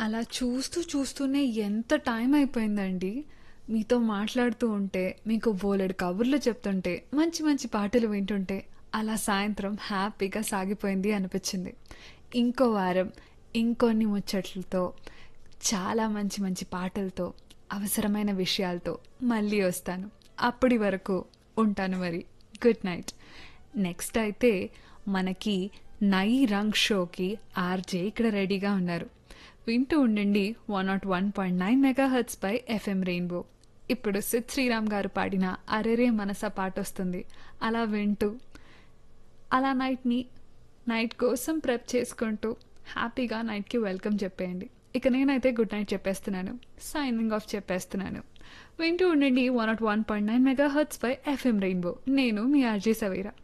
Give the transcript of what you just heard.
అలా చూస్తూ చూస్తూనే ఎంత టైం అయిపోయిందండి మీతో మాట్లాడుతూ ఉంటే మీకు బోలెడు కబుర్లు చెప్తుంటే మంచి మంచి పాటలు వింటుంటే అలా సాయంత్రం హ్యాపీగా సాగిపోయింది అనిపించింది ఇంకో వారం ఇంకొన్ని ముచ్చట్లతో చాలా మంచి మంచి పాటలతో అవసరమైన విషయాలతో మళ్ళీ వస్తాను అప్పటి వరకు ఉంటాను మరి గుడ్ నైట్ నెక్స్ట్ అయితే మనకి నై రంగ్ షోకి ఆర్జే ఇక్కడ రెడీగా ఉన్నారు వింటూ ఉండండి one nought one point nine megahertz పై ఎఫ్ఎం రెయిన్బో ఇప్పుడు సిద్ శ్రీరామ్ గారు పాడిన అరెరే మనస పాట వస్తుంది అలా వింటూ అలా నైట్ని నైట్ కోసం ప్రెప్ చేసుకుంటూ హ్యాపీగా నైట్కి వెల్కమ్ చెప్పేయండి ఇక నేనైతే గుడ్ నైట్ చెప్పేస్తున్నాను సైనింగ్ ఆఫ్ చెప్పేస్తున్నాను వింటూ ఉండండి one nought one point nine megahertz పై ఎఫ్ఎం రెయిన్బో నేను మీ ఆర్జే సవేరా